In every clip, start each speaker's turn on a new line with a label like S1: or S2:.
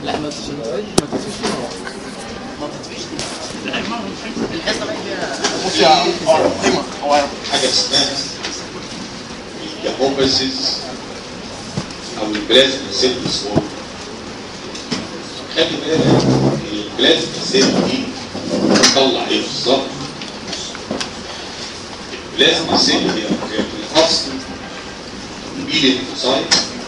S1: لا ما تفيش ما تفيش
S2: ما تطفيش دي الحصه بقى فيها
S3: بص يا اه قيمه هو
S4: حاجه اسمها الهوبسيس او البلازما سيل ديسوردر خلي بالك البلازما سيل دي بتطلع ايه بالظبط البلازما سيل هي هي في الاصل بيلينفوسايت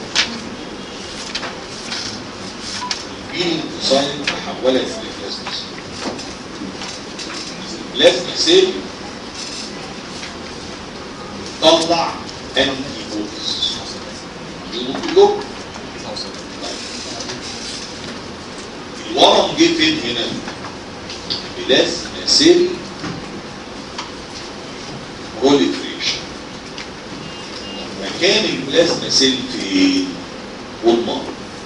S4: البيلينفوسايت تحولت لبلازما سيل البلازما سيل طلع انتي بوديز كلهم الورم جه فين هنا بلازما سيل proliferation مكان البلازما سيل فين والمرض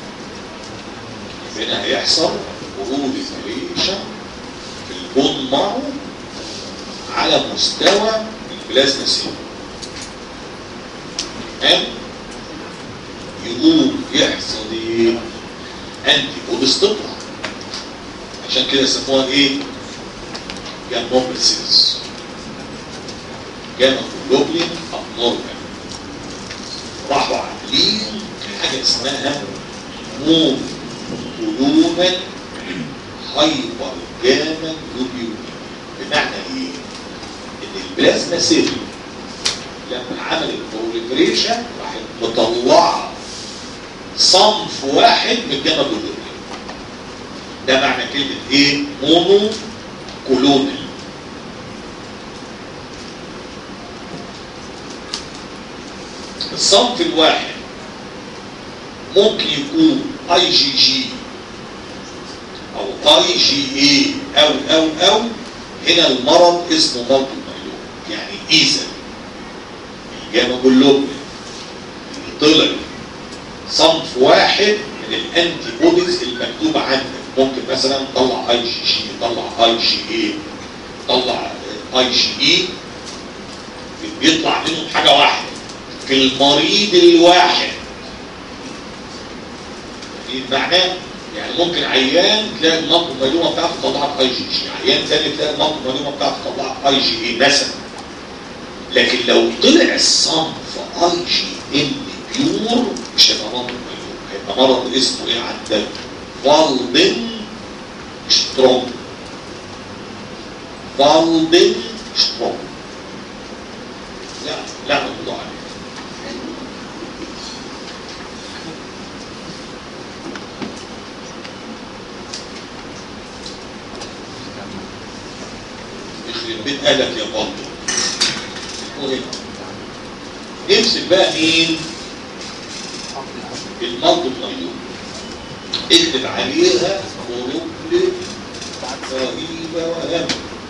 S4: هنا هيحصل proliferation في البون مارو على مستوى البلازما سيل تمام يقوم يحصل ايه انتي بوديز تطلع عشان كده سموها ايه جاموبسيس جاما جلوبلين ابنورمال راحوا عاملين حاجه اسمها مون كولونال هايبر جاما جلوبيولين بمعنى ايه ان البلازما سيل لما عملت بروليفريشن راحت مطلعه صنف واحد من الجاما جلوبيولين ده معنى كلمه ايه مونو كولونال الصنف الواحد ممكن يكون اي جي جي او اي جي اي او او او هنا المرض اسمه مالتي مايلوم يعني ايزا الجاما جلوبين اللي طلع صنف واحد من الانتي بوديز المكتوب عندك ممكن مثلا طلع اي جي جي طلع اي جي اي طلع اي جي اي بيطلع منهم حاجه واحده في المريض الواحد ايه معناه يعني ممكن عيان تلاقي المنطقه المعلومه بتاعته طلعت اي جي جي عيان تاني تلاقي المنطقه المعلومه بتاعته طلعت اي جي اي مثلا لكن لو طلع الصنف اي جي ام بيور مش هيبقى مرض ميلوم هيبقى مرض اسمه ايه عندك فالدن ستروم فالدن ستروم لا لا الموضوع عليه يخرب بيت قالك يا بطل المهم نمسك بقى مين المنطق مليون اكتب عليها اوروبلي رهيبة وهامة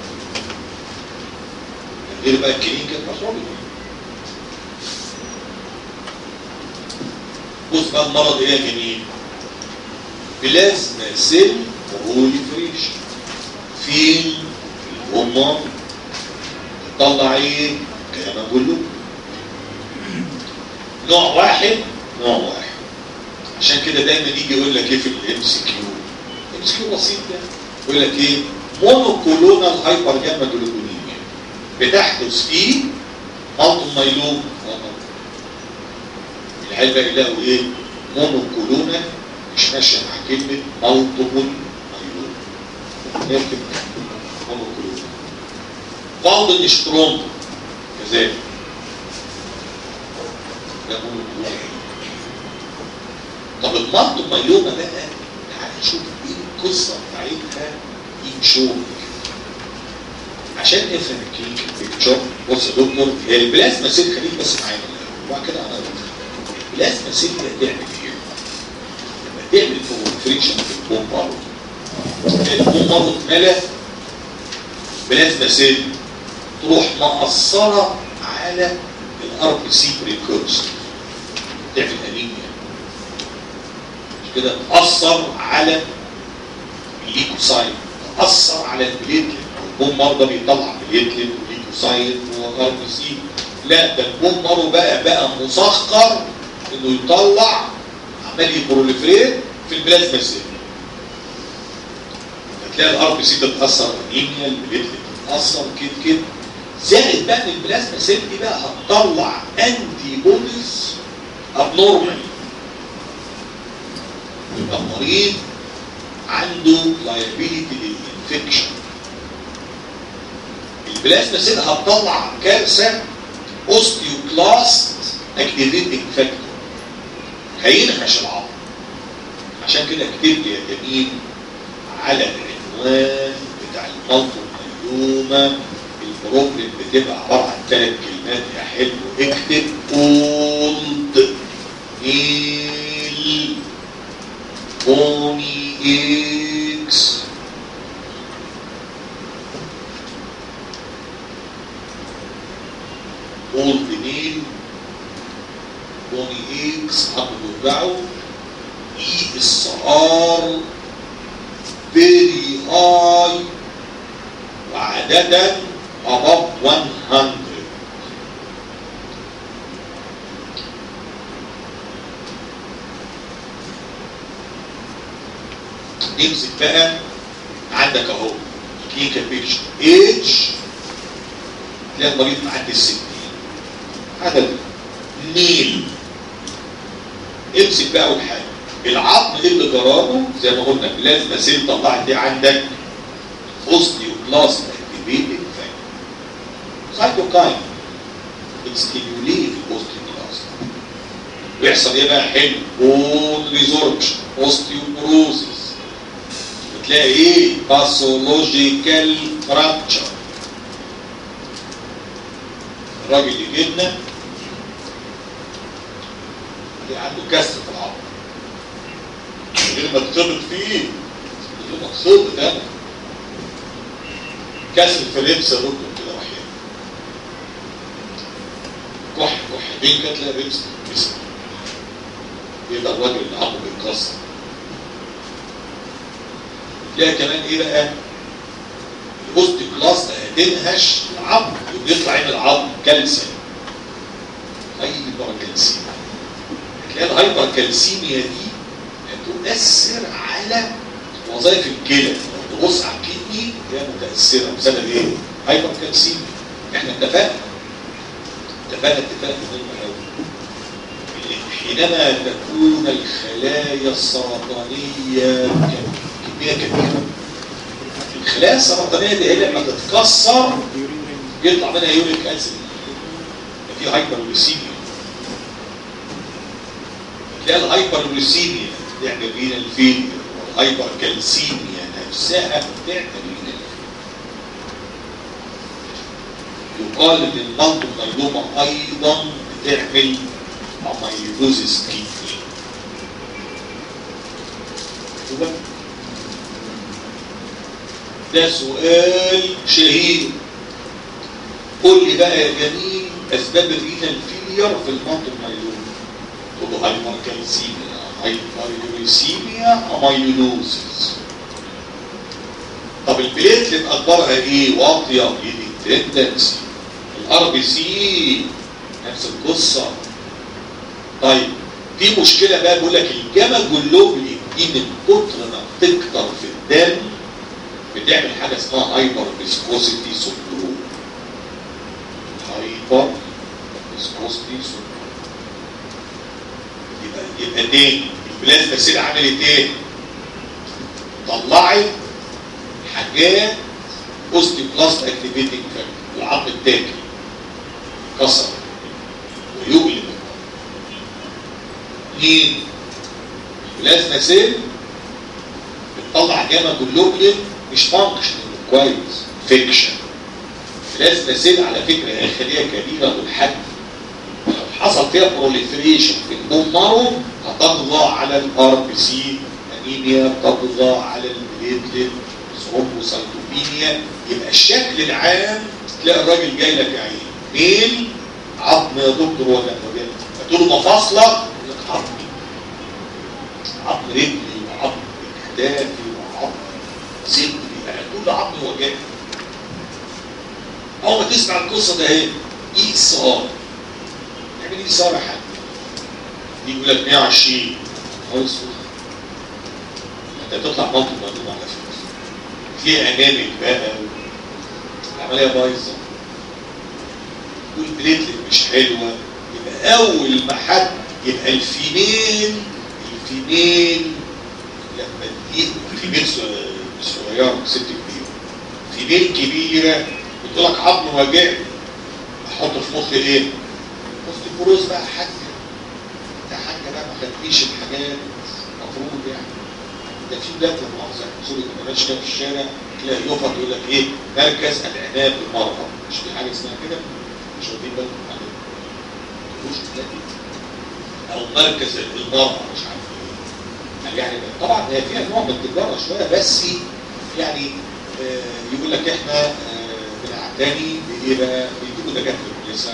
S4: غير بقى الكلينيكال باثولوجي بص بقى المرض ايه يا جميل بلازما سيل بروليفريشن فين الأمة تطلع ايه كلام كله نوع واحد نوع واحد عشان كده دايما يجي يقول لك ايه في الام سي كيو الام سي كيو بسيط ده يقول لك ايه مونوكولونال هايبر جاما جلوكونيميا بتحدث فيه مالتو مايلوم العلبة يلاقوا ايه مونوكولونال مش ماشية مع كلمة مالتيبل مايلوم لكن مونوكولونال فالدن ستروم كذلك ده مونوكولونال طب المالتيبل مايلوم بقى تعالى نشوف ايه القصة بتاعتها ينشوف عشان نفهم الكلينيكال بيكتشر بص يا دكتور هي البلازما سيل خليك بس معايا وبعد كده انا البلازما سيل دي هتعمل ايه؟ لما تعمل فريكشن في البون مارو البون مارو اتملى بلازما سيل تروح مقصرة على الار بي سي بريكورسر تعمل انيميا مش كده تأثر على الليكوسايت تأثر على البليتلت البون مارو ده بيطلع بليتلت وليكوسايت وار بي سي لا ده البون مارو بقى بقى مسخر انه يطلع عمال يبروليفريت في البلازما سيل هتلاقي الار بي سي بتتاثر انيميا البليتلت بتتاثر كده كده زائد بقى ان البلازما سيل دي بقى هتطلع انتي بوديز ابنورمال يبقى المريض عنده لايبيليتي للانفكشن البلازما سيل هتطلع كارثه اوستيوكلاست اكتيفيتنج فاكتور هينهش العظم عشان كده اكتب لي يا جميل على العنوان بتاع المالتو ميوما البروبلم بتبقى عباره عن ثلاث كلمات يا حلو اكتب اولد ميل بوني اكس اولد ميل بوني اكس عم بيوجعه اي اس ار فيري هاي وعادة above 100 نمسك بقى عندك اهو كلينيكال بيكشر ايج تلاقي المريض معدي الستين عدد ميل امسك بقى اول حاجه العظم اللي جراره زي ما قلنا لازم سيل طلعت دي عندك اوستيوبلاست اكتيفيتنج فاكتور سايتوكاين بتستيموليت الاوستيوبلاست ويحصل ايه بقى حلو بون ريزوربشن اوستيوبروزيس بتلاقي ايه باثولوجيكال فراكتشر الراجل اللي جبنا اللي عنده كسر في العظم غير ما تخبط فيه اللي مقصود ده كسر في الربس يا دكتور كده وحيد كح كحتين كده تلاقي ربس جسم يبقى الراجل اللي عظمه بيتكسر تلاقي كمان ايه بقى الاوست كلاس هتنهش العظم وبيطلع عين العظم كالسيوم هايبر كالسيوم تلاقي الهايبر كالسيميا دي تؤثر على وظائف الكلى لو تبص على الكدني هي متاثره بسبب ايه؟ هايبر كالسيميا احنا اتفقنا اتفقنا اتفاق مهم قوي حينما تكون الخلايا السرطانيه كميه كبيره الخلايا السرطانيه دي هي لما تتكسر يطلع منها يوريك اسيد في هايبروليسيميا تلاقي الهايبروليسيميا تعمل رينال فيلير والهايبر كالسيميا نفسها بتعمل رينال يقال ان المالتو مايلوما ايضا بتعمل اميلوزيس كيدني ده سؤال شهير قول لي بقى يا جميل اسباب الرينال فيلير في المالتو مايلوما تقول له هايبر كالسيميا هايبريوريسيميا اميلوزيس طب البليتلت اخبارها ايه واطيه ليدنج تندنسي الار بي سي نفس القصه طيب في مشكله بقى بيقول لك الجاما جلوبلين دي من كتر ما بتكتر في الدم بتعمل حاجه اسمها هايبر فيسكوسيتي سندروم هايبر فيسكوسيتي سندروم يبقى يبقى تاني البلازما سيل عملت ايه؟ طلعت حاجات اوستيوبلاست اكتيفيتنج فاكتور العظم التاكل كسر ويقلب مين؟ البلازما سيل بتطلع جاما جلوبلين مش فانكشن كويس فيكشن البلازما سيل على فكره هي خليه كبيره والحجم حصل فيها بروليفريشن في البون مارو هتطغى على الار بي سي انيميا بتطغى على البليتلت ثرومبوسايتوبينيا يبقى الشكل العام تلاقي الراجل جاي لك يا عيني ميل عظم يا دكتور ولا وجع تقول له مفاصلك يقول لك عظمي عظم رجلي وعظم اكتافي وعظم صدري يعني كل عظم وجعني اول ما تسمع القصه ده اهي اي اس ار يعمل ايه صار حاجه يجي يقول لك 120 خالص انت بتطلع منطق مقدوم على فكره في انامل بقى العمليه بايظه والبليتلت مش حلوه يبقى اول ما حد يبقى الفيميل الفيميل لما تجيب فيميل صغيره ست كبيره فيميل كبيره بتقول لك عظم واجعني احط في مخي ايه؟ اوستيوبروز بقى حاجه ده حاجه بقى ما خدتنيش الحاجات المفروض يعني ده في بلاد لما مؤاخذه صوره ما ماشي كده في الشارع تلاقي يفط يقول لك ايه مركز العنايه بالمرضى مش في حاجه اسمها كده مش واخدين بالكم عليه مش تلاقي او مركز المرضى مش عارف ايه يعني طبعا هي فيها نوع من التجاره شويه بس يعني آه يقول لك احنا آه بنعتني بايه بقى بيجيبوا دكاتره كويسه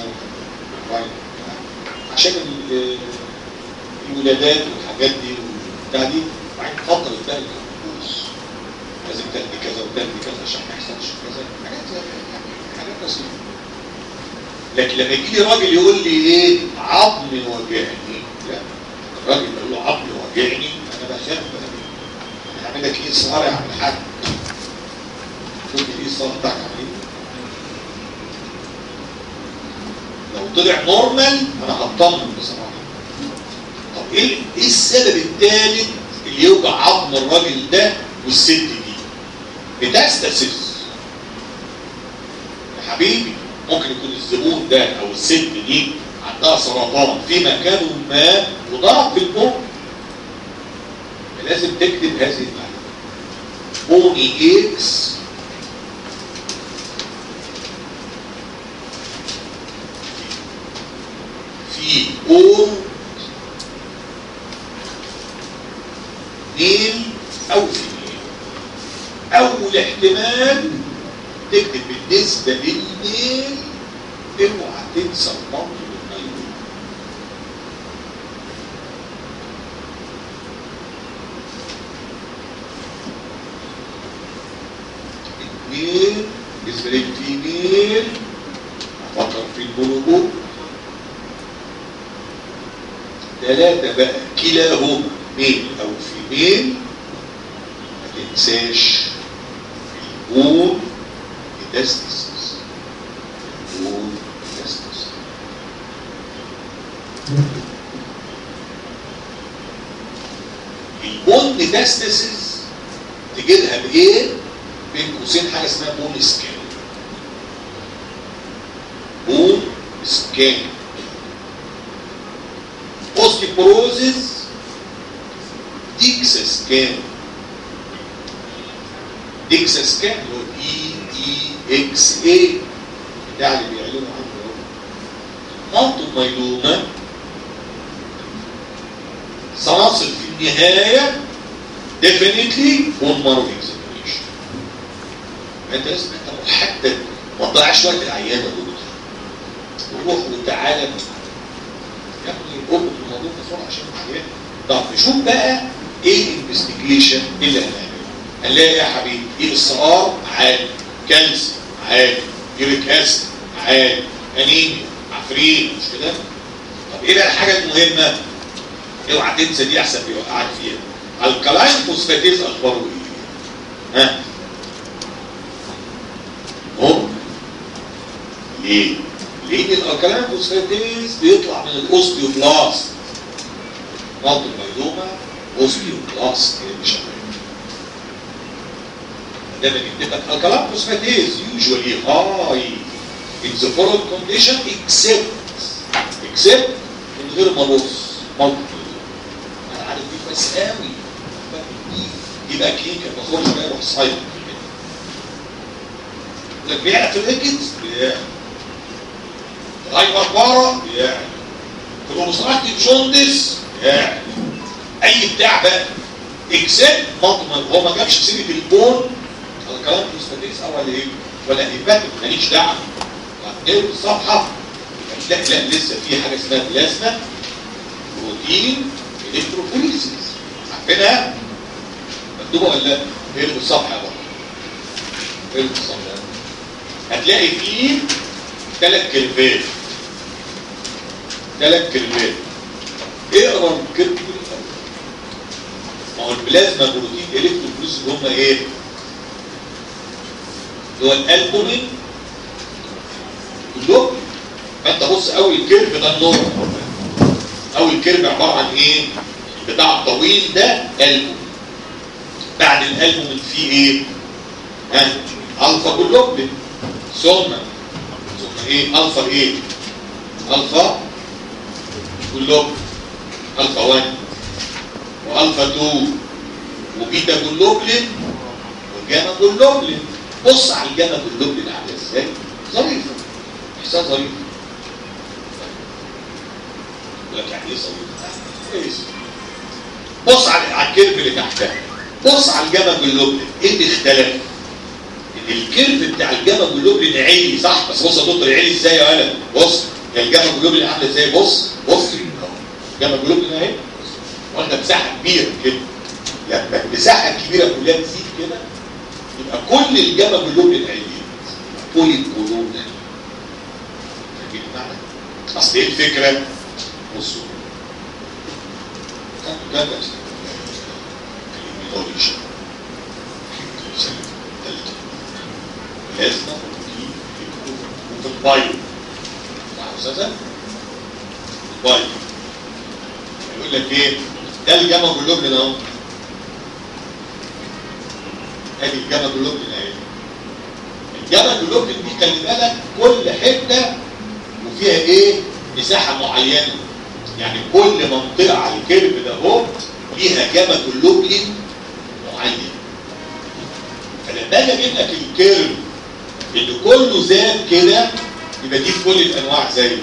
S4: عشان ال- الولادات والحاجات دي والبتاع دي وبعدين فتره بقى الكابوس لازم تاخدي كذا وتاخدي كذا عشان ما يحصلش كذا حاجات زي يعني حاجات بسيطه لكن لما يجي لي راجل يقول لي ايه عظمي وجعني لا الراجل يقول له عظمي وجعني انا بخاف بقى انا هعمل لك ايه صار يا عم الحاج قلت لي ايه الصار بتاعك عامل ايه لو طلع نورمال انا هطمن بصراحه طب ايه ايه السبب الثالث اللي يوجع عظم الراجل ده والست دي ميتاستاسيس يا حبيبي ممكن يكون الزبون ده او الست دي عندها سرطان في مكان ما وضعف في البون لازم تكتب هذه المعلومه بوني اكس في اور ميل او فيميل اول احتمال تكتب بالنسبه للميل اوعى تنسى الضم والميل اثنين بالنسبه للفيميل افكر في البلوغ ثلاثة بقى كلاهما ميل أو فيميل ما تنساش البون ميتاستاسيس البون ميتاستاسيس البون ميتاستاسيس تجيبها بإيه؟ بين قوسين حاجة اسمها بون سكان بون سكان اوستيبروزيس ديكسا سكان ديكسا سكان اللي هو دي اي اكس اي ده اللي بيعلنوا عنه منطق ميلومة سنصل في النهاية definitely bone marrow examination انت لازم انت محدد ما تضيعش وقت العيان يا دكتور روح وتعالى يا ابني اربط الموضوع بسرعه عشان العيان طب نشوف بقى ايه الانفستيجيشن اللي هنعمله هنلاقي ايه يا حبيبي ايه الصقار عالي كالسيوم عالي يوريك اسيد عالي انيميا عفريت مش كده طب ايه بقى الحاجه المهمه اوعى تنسى دي احسن بيوقعك فيها الكلاين فوسفاتيز اخباره ايه ها هم ليه لان الالكالين فوسفاتيز بيطلع من الاوستيوبلاست نقط الميلوما اوستيوبلاست مش ده بنكتب الكالين فوسفاتيز usually high in the foreign condition except except من غير ما ابص multiple انا عارف دي كويس قوي يبقى كلينيكال بخرج بقى اروح صايم لك بيعرف في الريكتس بيعرف غير بره يعني في الأوبستراكتيف جوندس يعني أي بتاع بقى إكسب مطمن هو ما جابش سيرة البون الكلام فوسفاتيكس أو ولا إيه ولا هيباتيك ماليش دعوة هتقرا الصفحة لا لا لسه في حاجة اسمها بلازما بروتين الكتروفوريسيس عارفينها؟ مكتوبة ولا لا؟ اقرا الصفحة بقى اقرا الصفحة هتلاقي فيه ثلاث كلمات ثلاث كلمات اقرا الكلمه ما هو البلازما بروتين الكتروفوريس اللي هم ايه؟ اللي هو الالبومين كلهم فانت بص اول كيرف ده النور اول كيرف عباره عن ايه بتاع الطويل ده البوم بعد الالبوم فيه ايه ها الفا جلوبلين ثم ثم ايه الفا ايه الفا جلوبلين الفا 1 والفا 2 وبيتا جلوبلين وجاما جلوبلين بص على الجاما جلوبلين عامله ازاي ظريفه احساس ظريف يقول لك يعني ايه ظريف كويس بص على على الكيرف اللي تحتها بص على الجاما جلوبلين ايه اللي اختلف ان الكيرف بتاع الجاما جلوبلين عالي صح بس بص يا دكتور عالي ازاي يا ولد بص هي الجاما جلوبلين عامله ازاي بص بص الجاما جلوبلين اهي واخده مساحه كبيره كده لما المساحه الكبيره كلها تزيد كده يبقى كل الجاما جلوبلين عاليين بولي كولونا فاهمين المعنى؟ اصل ايه الفكره؟ بصوا كان ده بس الإيميولوجي السنة الثالثة لازم وفي البايو مع أستاذة البايو يقول لك ايه ده الجاما جلوبلين اهو ادي الجاما جلوبلين اهي الجاما جلوبلين دي خلي بالك كل حته وفيها ايه مساحه معينه يعني كل منطقه على الكيرف ده اهو ليها جاما جلوبلين معين فلما اجي اجيب لك الكيرف اللي كله زاد كده يبقى دي في كل الانواع زيه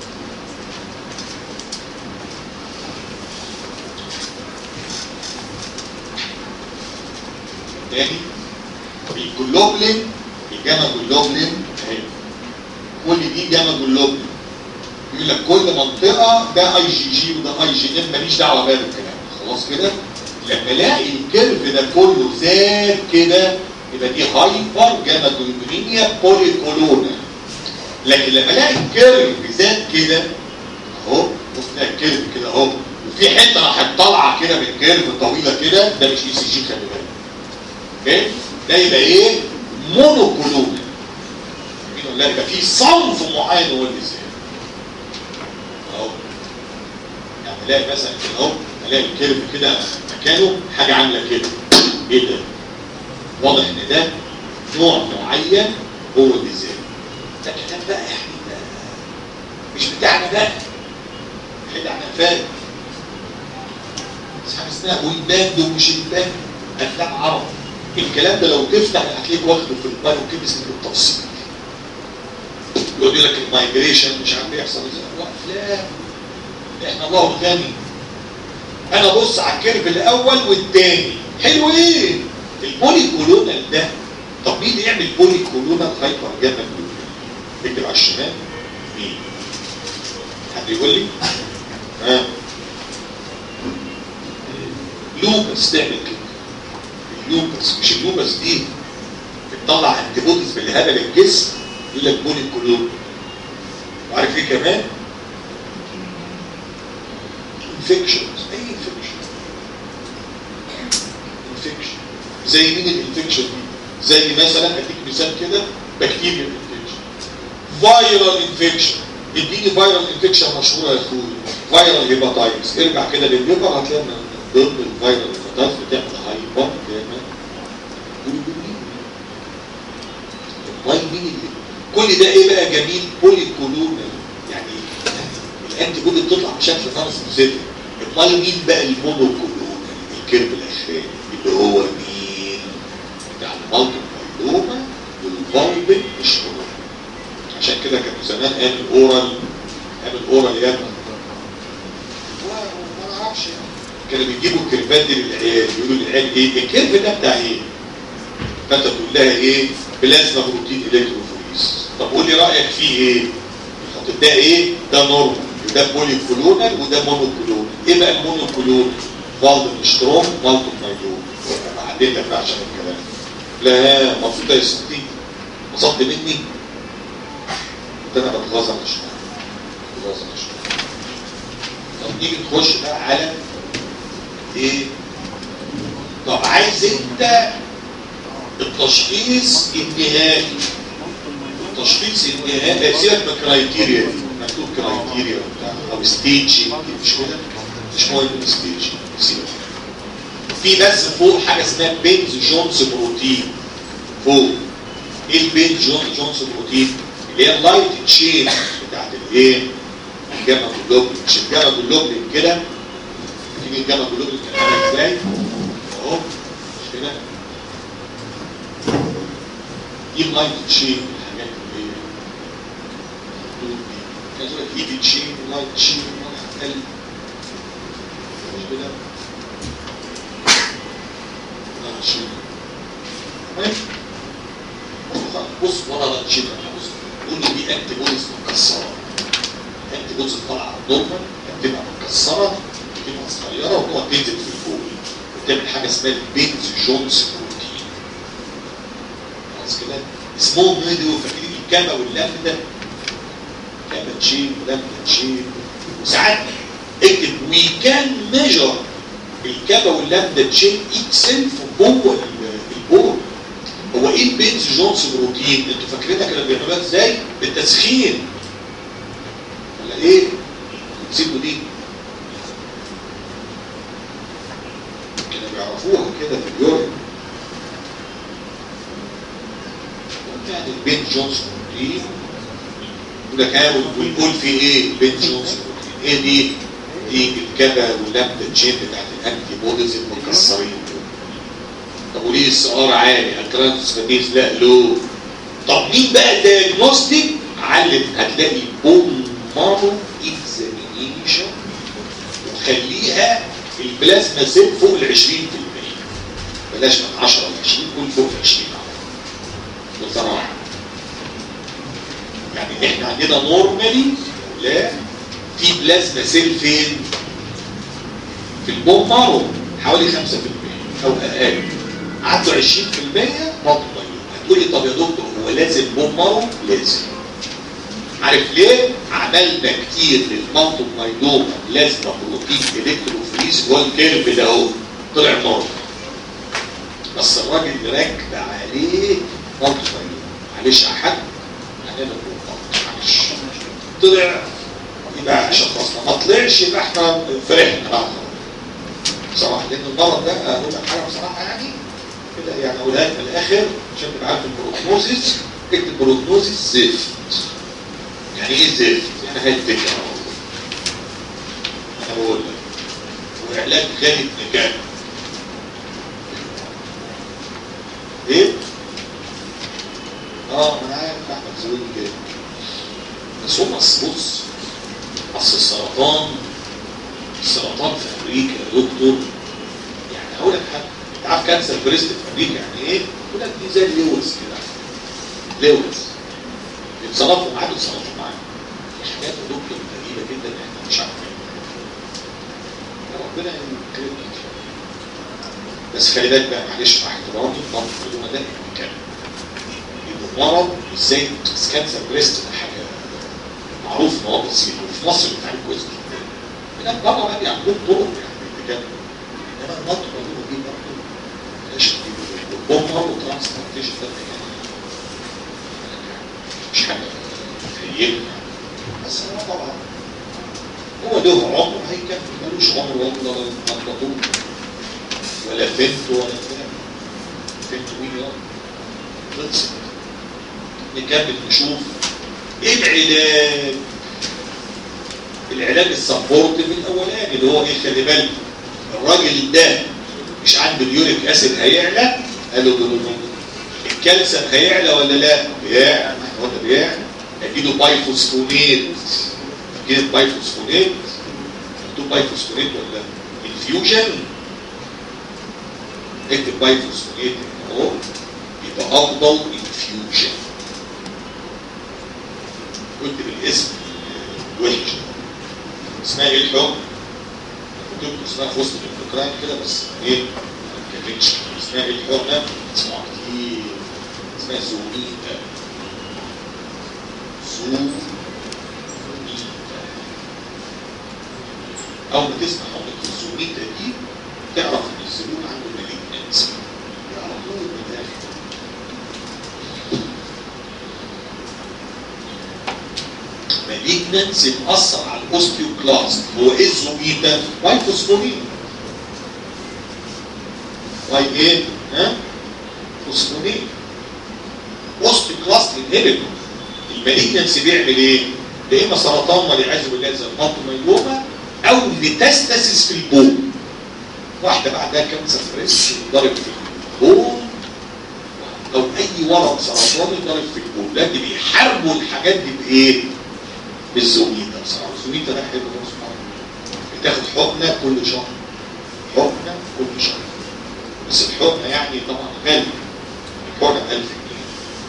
S4: تاني الجلوبلين الجاما جلوبلين اهي كل دي جاما جلوبلين يقول لك كل منطقه ده اي جي جي وده اي جي ام ماليش دعوه بقى بالكلام خلاص كده لما الاقي الكيرف ده كله زاد كده يبقى دي هايبر جاما جلوبينيا بولي كولونا لكن لما الاقي الكيرف زاد كده اهو بص تلاقي الكيرف كده اهو وفي حته راحت طالعه كده من كيرف طويله كده ده مش اي سي جي خلي بالك اوكي ده يبقى ايه مونوكولونا مين ولا يبقى في صنف معين هو اللي زاد اهو يعني الاقي مثلا كده اهو الاقي الكيرف كده مكانه حاجه عامله كده ايه ده واضح ان ده نوع معين هو اللي زاد ده كلام بقى يعني ده مش بتاعنا بقى حد احنا فاهم بس حاجه اسمها ويباند ومش الباند افلام عرب الكلام ده لو تفتح هتلاقيك واخده في البان وكيمس بالتفصيل يقعد يقول لك المايجريشن مش عارف بيحصل ازاي افلام احنا الله غني انا بص على الكيرف الاول والثاني حلو ايه البولي كولونال ده طب مين اللي يعمل بولي كولونال هايبر جاما اكتب على الشمال مين حد يقول لي ها لوبس تعمل كده اللوبس مش اللوبس دي بتطلع انتي بوديز بالهبل الجسم يقول لك بولي كولون وعارف ايه كمان انفكشنز اي انفكشن انفكشن زي مين الانفكشن دي زي مثلا اديك مثال كده بكتيريا انفكشن فايرال انفكشن اديني فايرال انفكشن مشهوره يا اخويا فايرال هيباتايتس ارجع كده للليفر هتلاقي من ضمن الفايرال هيباتايتس بتعمل هايبر جاما امال مين اللي كل ده ايه بقى جميل بولي كولونال يعني الانتي بودي بتطلع بشكل نون سبيسيفيك امال مين بقى المونوكولونال الكيرف الاخراني اللي هو مين بتاع المالتي مايلوما والفالبن اشهر عشان كده كانوا زمان قال الاورال قال الاورال يا ابني ما اعرفش كانوا بيجيبوا الكيرفات دي للعيال يقولوا للعيال ايه الكيرف ده بتاع ايه فانت تقول لها ايه بلازما بروتين الكتروفوريس طب قول لي رايك فيه ايه الخطيب ده ايه ده نورمال وده بولي كولونال وده مونوكولونال ايه بقى المونوكولونال فالدن ستروم مالتو مايلوم بعدين لك بقى عشان الكلام لا مبسوطه يا ستي انبسطت مني كنت انا بتغاظى مش بتغاظى مش طب نيجي نخش بقى على ايه طب عايز انت التشخيص النهائي التشخيص النهائي سيبك من كرايتيريا مكتوب كرايتيريا وبتاع او ستيج مش كده مش مهم ستيج سيبك في بس فوق حاجه اسمها بينز جونز بروتين فوق ايه البينز جون جونز بروتين اللي هي اللايت تشين بتاعت الايه الجاما جلوبلين مش الجاما جلوبلين كده تيجي الجاما جلوبلين كان عامل ازاي اهو مش كده دي اللايت تشين الحاجات اللي هي دول دي كان يقول لك ايدي تشين لايت تشين لايت مش كده لايت تشين تمام بص ورا لايت تشين بص قول لي دي انتي بوديز مكسره انتي بوديز طالعه نورمال بتبقى مكسره بتبقى صغيره وتقعد تنزل في الفوق وتعمل حاجه اسمها البينز جونز بروتين خلاص كده اسمهم ايه دول فاكرين الكاما واللامدا كاما تشين ولامدا تشين وساعات اكتب وي كان ميجر الكاما واللامدا تشين اتسلف جوه البول هو ايه البينز جونز بروتين انتوا فاكرينها كانوا بيعملوها ازاي بالتسخين ولا ايه سيبوا دي كانوا بيعرفوها كده في اليورين يعني البين جونز بروتين وده كان ونقول في ايه البين جونز بروتين ايه دي دي الكابا واللامدا تشين بتاعت الانتي بوديز المكسرين طب وليه السعار عالي الترانسفاميز لا لو طب مين بقى الدياجنوستيك علم هتلاقي بون مارو اكزامينيشن وخليها البلازما سيل فوق ال 20% بلاش من 10 ل 20 كل فوق ال 20 بصراحه يعني احنا عندنا نورمالي لا في بلازما سيل فين؟ في البون مارو حوالي 5% او اقل عنده 20% بطن هتقولي طب يا دكتور هو لازم بون مارو؟ لازم عارف ليه؟ عملنا كتير للمنطق مايلوما لازمه بروتين الكتروفريز هو الكيرف ده اهو طلع نار بس الراجل اللي راكب عليه منطق مايلوما معلش يا حد هنعمل معلش طلع يبقى شخصنا ما طلعش يبقى احنا فرحنا بقى بصراحه لان المرض ده اقول لك حاجه بصراحه يعني كده يعني اقولها لك في الاخر عشان تبقى عارف البروجنوزيس اكتب بروجنوزيس زفت يعني ايه زفت؟ يعني هي الفكره انا بقول لك وعلاج غالي مكان ايه؟ اه ما انا عارف احمد زويل كده بس هم بص اصل السرطان السرطان في امريكا يا دكتور يعني هقول لك حاجه انت عارف كانسر بريست في امريكا يعني ايه؟ يقول لك دي زي اللوز كده لوز يتصرفوا معاه بيتصرفوا معاه حاجات يا دكتور غريبه جدا احنا مش عارفين ربنا يكرمك بس خلي بالك بقى معلش مع احترامي المرض بدون ده كان المرض ازاي كانسر بريست ده حاجه معروف ان هو بسيط وفي مصر بتعمل كويس جدا هناك بره بقى بيعملوا طرق يعني بجد انما المرض بدون دي برضه بلاش والبوم مرض ترانسبلانتيشن ده يعني مش حاجه تهيئ بس هو طبعا هو له عمر هيكمل ملوش عمر ولا مطلوب ولا بنت ولا بتاع بنت مين يا خلصت نكمل نشوف ايه العلاج العلاج السبورت الاولاني اللي هو ايه خلي بالك الراجل ده مش عنده اليوريك اسيد هيعلى قالوا له الكالسيوم هيعلى ولا لا؟ بيعلى هو ده بيعلى اديله بايفوسفونيت كده بايفوسفونيت مكتوب بايفوسفونيت ولا انفيوجن اكتب بايفوسفونيت اهو يبقى افضل انفيوجن قلت بالاسم وحش اسمها ايه الحكم؟ كنت اسمها في وسط الفكران كده بس ايه ما كانتش اسمها ايه الحكم؟ اسمها كتير اسمها زوميتا زوميتا اول ما تسمع حكم الزوميتا دي تعرف ان الزبون عنده مالجنسي على طول من الاخر مالجنانسي مأثر على الاوستيوكلاست هو ايه الزوميتا؟ واي فوسفورين واي ايه؟ ها؟ فوسفورين اوستيوكلاست انهبيتور المالجنانسي بيعمل ايه؟ يا اما سرطان والعياذ بالله زي الميلوما او ميتاستاسيس في البول واحده بعدها كانسر بريست ضرب في البول او اي ورم سرطاني ضارب في البول ده اللي بيحاربوا الحاجات دي بايه؟ بالزوميتا بصراحه الزوميتا ده حلو خالص بتاخد حقنه كل شهر حقنه كل شهر بس الحقنه يعني طبعا غاليه الحقنه ب 1000 جنيه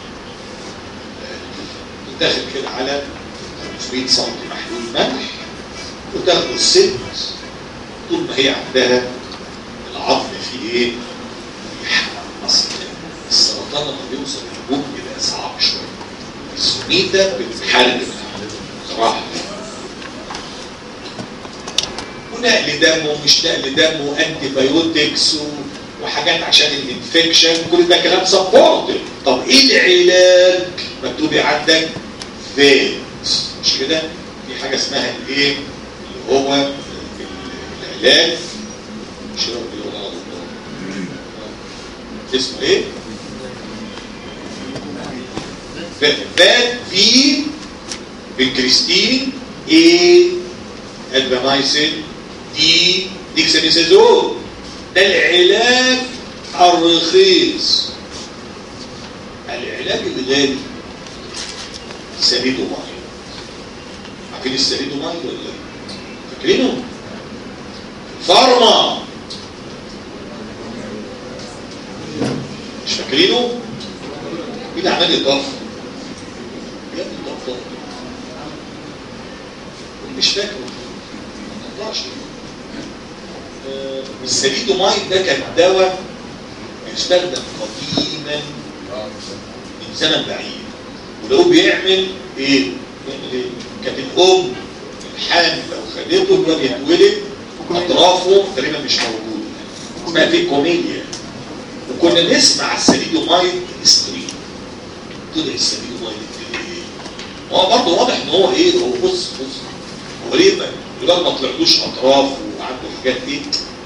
S4: بتاخد كده على 500 سم محلول ملح وتاخد الست طول ما هي عندها العظم فيه ايه؟ يحرق اصلا السرطان لما بيوصل للبوم بيبقى صعب شويه السميته بتحارب صراحه ونقل دم ومش نقل دم وانتي بايوتكس وحاجات عشان الانفكشن كل ده كلام سبورت طب ايه العلاج مكتوب عندك فيت مش كده في حاجه اسمها الايه اللي هو العلاج مش هو اللي هو اسمه ايه فات في بنكريستين ايه ادبامايسين دي ديكساميثازون ده العلاج الرخيص العلاج الغالي ساليدومايد عارفين الساليدومايد ولا لا؟ فاكرينه؟ فارما مش فاكرينه؟ مين عمال يطفر؟ يا ابني طفر مش فاكره ما طلعش الساليدومايد ده كان دواء بيستخدم قديما من زمن بعيد ولو بيعمل ايه؟ بيعمل ايه؟ كانت الام الحامل لو خدته الواد يتولد اطرافه تقريبا مش موجود اسمها في كوميديا وكنا نسمع الساليدومايد ستريم طلع الساليدومايد ايه؟ هو برضه واضح ان هو ايه؟ هو بص بص هو ليه ما الولاد ما طلعلوش اطراف وعنده حاجات دي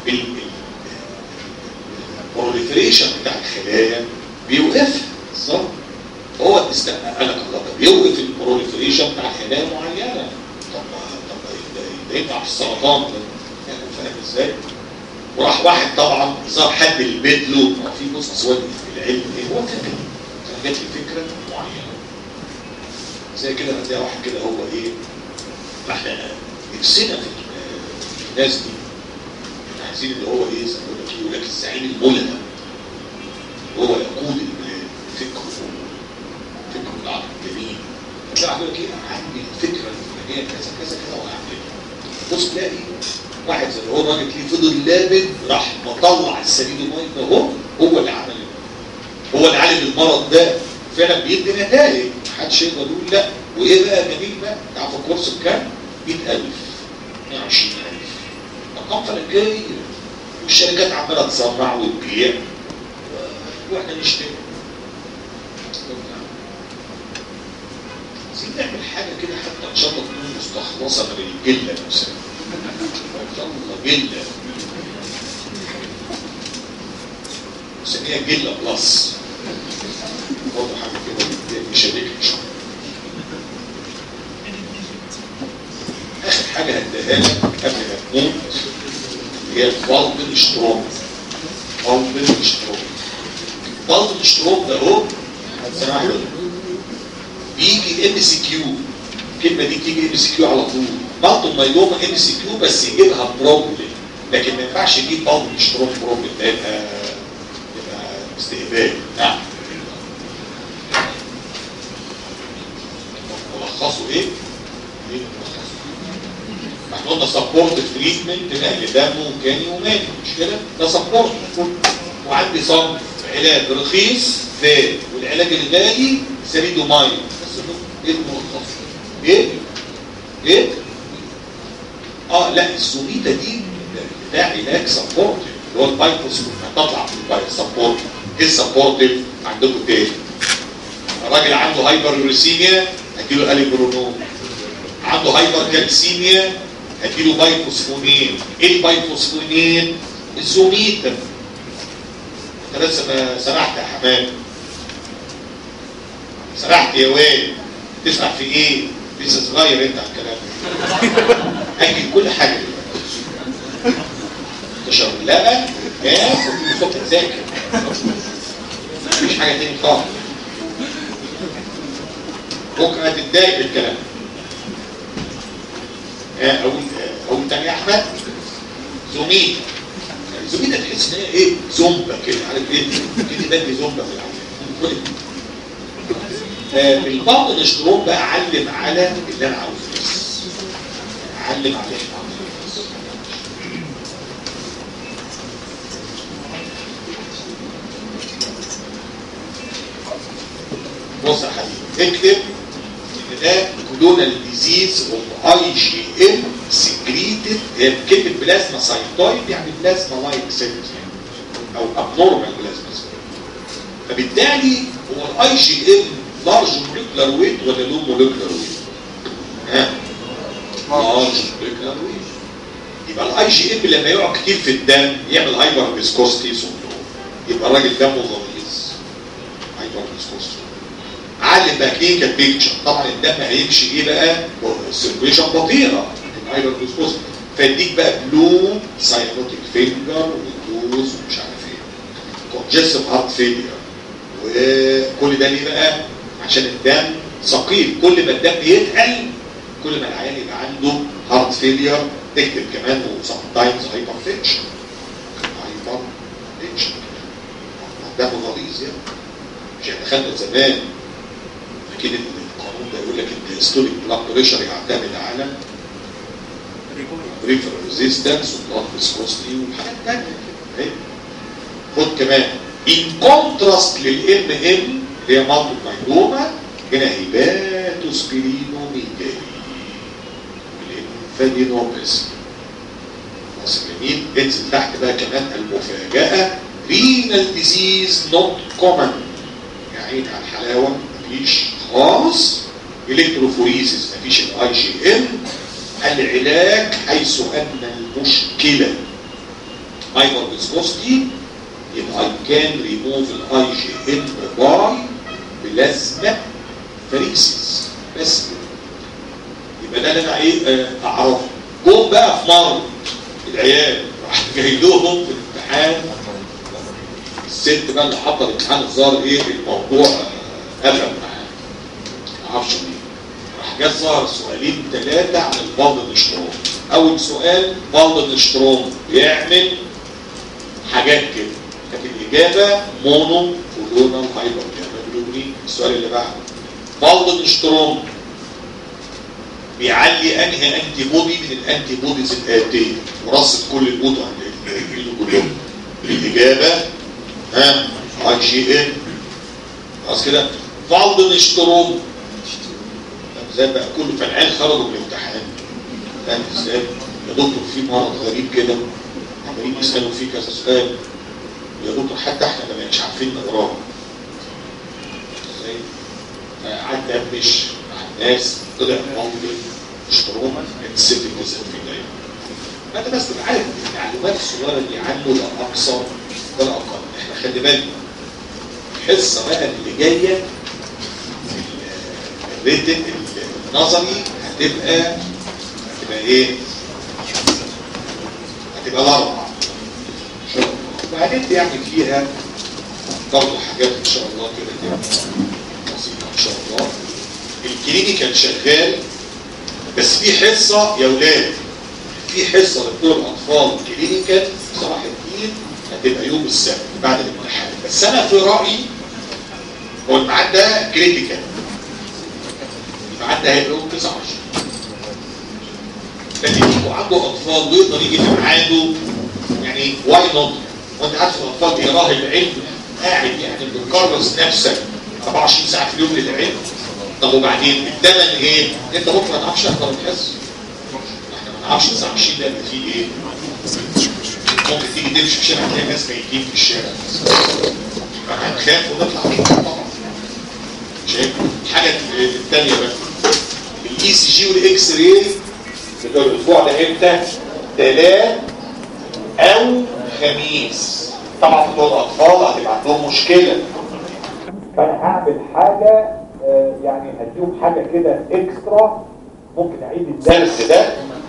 S4: البروليفريشن بتاع الخلايا بيوقفها بالظبط هو قال لك الله ده بيوقف البروليفريشن بتاع خلايا معينه طب طب ده ينفع في السرطان ده يعني فاهم ازاي؟ وراح واحد طبعا صار حد البيت له ما في بص اسود في العلم ايه هو كان كان جات لي فكره معينه زي كده هتلاقي واحد كده هو ايه احنا نفسنا في الناس دي احنا عايزين اللي هو ايه زي ما بقول لك يقول لك الزعيم الملهم هو يقود البلاد فكره فكره العقل الجميل فتلاقي واحد يقول لك ايه انا عندي الفكره الفلانيه كذا كذا كذا وهعملها بص تلاقي واحد زي هو الراجل تلاقيه فضل لابد راح مطلع السليدومايد ده هو هو اللي عمل هو اللي عالج المرض ده فعلا بيدي نتائج محدش يقدر يقول لا وايه بقى جميل بقى تعرف الكورس بكام؟ 100000 120000 ارقام فلكيه والشركات عماله تصنع وتبيع واحنا نشتري عايزين نعمل حاجه كده حتى ان شاء الله تكون مستخلصه من الجله نفسها ان شاء الله جله نسميها جله بلس برضه حاجه كده مشاركه ان شاء الله اخر حاجه هديها لك قبل ما تموت هي البالب الاشتراك بالب الاشتراك بالب الاشتراك ده اهو سمعت بيجي ام سي كيو الكلمه دي بتيجي ام سي كيو على طول بالب الميلوما ام سي كيو بس يجيبها بروبلم لكن ما ينفعش يجيب بالب الاشتراك بروبلم ده يبقى يبقى استهبال نعم ملخصه ايه؟ ايه ملخصه؟ احنا قلنا سبورت تريتمنت نقل دم وكاني وماني مش كده؟ ده سبورت وعندي صنف علاج رخيص فات والعلاج الغالي ساليدومايد بس ايه الملخص؟ ايه؟ ايه؟ اه لا السوميتا دي ده علاج سبورت اللي هو البايكوس هتطلع في البايك سبورت ايه السبورتيف عندكم تاني؟ الراجل عنده هايبر يوريسيميا هديله اليبرونول عنده هايبر كالسيميا هديله بايفوسفونين ايه البايفوسفونين الزوميتر انت لسه ما سمحت يا حماد سمحت يا واد تسمع في ايه لسه صغير انت على الكلام ده اجل كل حاجه دلوقتي تشرب لبن ياخد الصبح تذاكر مفيش حاجه تاني خالص بكره هتتضايق بالكلام ها اقول اقول تاني يا احمد زوميتا زوميتا تحس ان هي ايه زومبا كده عارف ايه كده بدي زومبا في العمل آه، البعض الاشتروم بقى علم على اللي انا عاوزه بس علم على اللي احنا عاوزينه بس بص يا حبيبي اكتب ان ده كولونال ديزيز اوف اي جي ام سكريتد هي كلمه بلازما سايتويد يعني بلازما لايك سيلز يعني او ابنورمال بلازما سيلز فبالتالي هو الاي جي ام لارج موليكولار ويت ولا لو موليكولار ويت؟ ها؟ لارج موليكولار ويت يبقى الاي جي ام لما يقع كتير في الدم يعمل هايبر فيسكوستي سندروم يبقى الراجل دمه غليظ هايبر فيسكوستي علم بقى كلينيكال بيكتشر طبعا الدم هيمشي ايه بقى سيركيشن بطيئه الهايبر فيسكوستي فيديك بقى بلو ساينوتيك فينجر ودوز ومش عارف ايه كونجستيف هارت فيلير وكل ده ليه بقى عشان الدم ثقيل كل ما الدم يتقل كل ما العيان يبقى عنده هارت فيلير تكتب كمان وسام تايمز هايبر تنشن هايبر تنشن دم غليظ يعني مش احنا خدنا زمان اكيد القانون ده يقول لك الهيستوريك بلاد بريشر يعتمد على ريفر ريزيستنس وبلاد فيسكوستي وحاجات ثانيه كده خد كمان ان كونتراست للام ام اللي هي مالتو مايلوما هنا هيباتوسبيرينوميجالي الانفادينوباسي خلاص جميل انزل تحت بقى كمان المفاجأة رينال ديزيز نوت كومن يا عيني على الحلاوة مفيش خالص الكتروفوريزيس مفيش الاي جي ام العلاج حيث ان المشكلة هايبر فيسكوستي يبقى I can remove الاي جي ام باي بلازما فريسيس بس كده. يبقى ده اللي انا ايه آه، اعرفه جم بقى في مرض العيال راح جاي لهم في الامتحان الست بقى اللي حاطه الامتحان الظاهر ايه الموضوع آه، قفل معاها ما اعرفش ليه راح جه ظهر سؤالين ثلاثه عن البالدنشتروم اول سؤال بالدنشتروم بيعمل حاجات كده كانت الاجابه مونو كولونال هايبر جلوبرين السؤال اللي بعده بالدنشتروم بيعلي انهي انتي بودي من الانتي بوديز الاتيه ورصد كل البودي عند اللي كلهم الاجابه ها اي جي ان خلاص كده فالدنشتروم ازاي بقى كله فالعيال خرجوا من الامتحان فاهم ازاي يا دكتور في مرض غريب كده عمالين يسالوا فيه كذا سؤال يا دكتور حتى احنا ما بقيناش عارفين نقراه ازاي فقعدت ادبش مع الناس طلع موضوع اشتروما الست الجزء في دايما فانت بس تبقى عارف المعلومات الصغيره اللي عنه لا اقصى ولا اقل احنا خلي بالنا الحصه بقى اللي جايه الريتن النظري هتبقى هتبقى ايه؟ هتبقى الاربع وهندي يعني فيها برضه حاجات ان شاء الله كده تبقى بسيطه ان شاء الله الكلينيكال شغال بس في حصه يا ولاد في حصه لدكتور الاطفال كلينيكال صلاح الدين هتبقى يوم السبت بعد الامتحان بس انا في رايي هو الميعاد ده كريتيكال الميعاد ده هيبقى يوم 29 فاللي فيكم عنده اطفال ويقدر يجي في ميعاده يعني واي نوت وانت عارف الاطفال بيراهي العلم قاعد يعني بتكرس نفسك 24 ساعه في اليوم للعلم طب وبعدين الثمن ايه؟ انت بكره ما تعرفش تحضر الحصه احنا ما نعرفش 29 ده اللي فيه ايه؟ ممكن تيجي تمشي في الشارع تلاقي ناس ميتين في الشارع هنخاف ونطلع منها طبعا شايف الحاجه الثانيه بقى الاي سي جي والاكس راي بتوع الاسبوع ده امتى؟ تلات او خميس طبعا بتوع الاطفال هتبقى عندهم مشكله فانا هعمل حاجه آه، يعني هديهم حاجه كده اكسترا ممكن اعيد الدرس ده